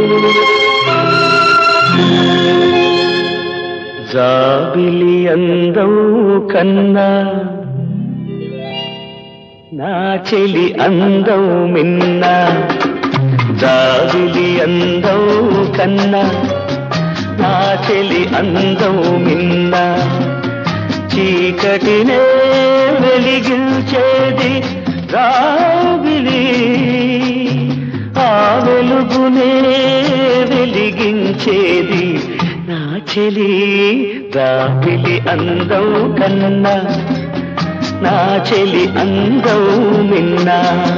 జాబిలి అందం కన్నా నా చెలి అందం మిన్న జాబిలి అందం కన్నా నా చెలి అందం మిన్న చీకటినే వెలిగించేది రావిలి ఆ వెలుగునే వెలిగించేది నా చెలి రావిలి అందం కన్నా నా చెలి అందం మిన్నా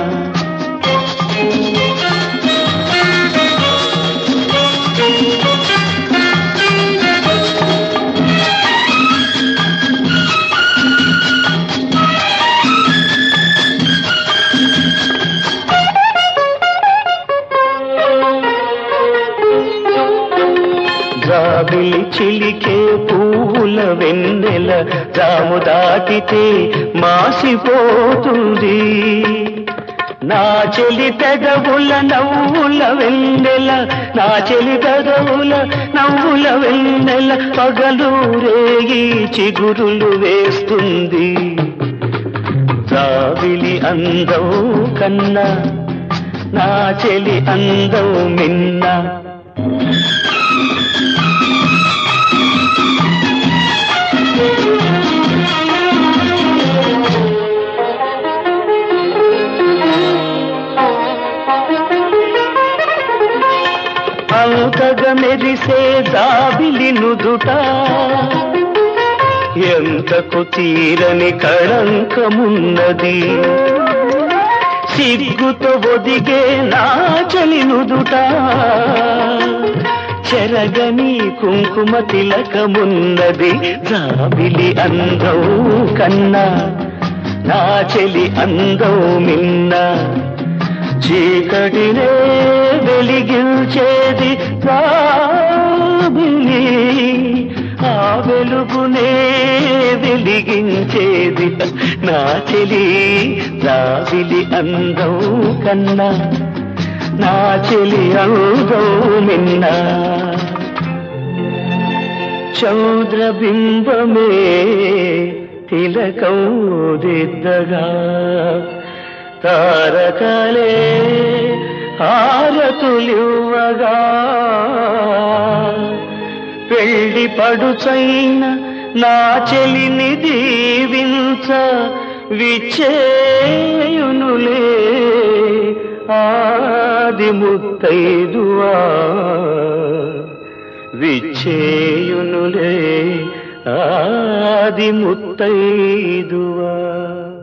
జాబిలి చిలికే పూల వెన్నెల రాము దాటితే మాసిపోతుంది నా చెలి పెదవుల నవ్వుల వెన్నెల నా చెలి పెదవుల నవ్వుల వెన్నెల పగలు రేగి చిగురులు వేస్తుంది జాబిలి అందం కన్నా నా చెలి అందం మిన్న అంతగా మెరిసే దాబిలి నుదుట ఎంతకు తీరని కళంకమున్నది సిగ్గుతో ఒదిగే నా చలి నుదుట చెరగని కుంకుమ తిలకమున్నది జాబిలి అందం కన్నా నా చెలి అందం మిన్నా చీకటినే వెలిగించేది రాబిలి ఆ వెలుగునే వెలిగించేది నా చెలి రాబిలి అందం కన్నా నా చెలి అందం మిన్న చౌద్రబింబమే తిలకం దిద్దగా తారకలే హారతులివ్వగా పెళ్లి పడుచైన నా చెలిని దీవించ విచ్చేయునులే ఆది ముత్తైదువా విచ్చేయునులే ఆది ముత్తైదువా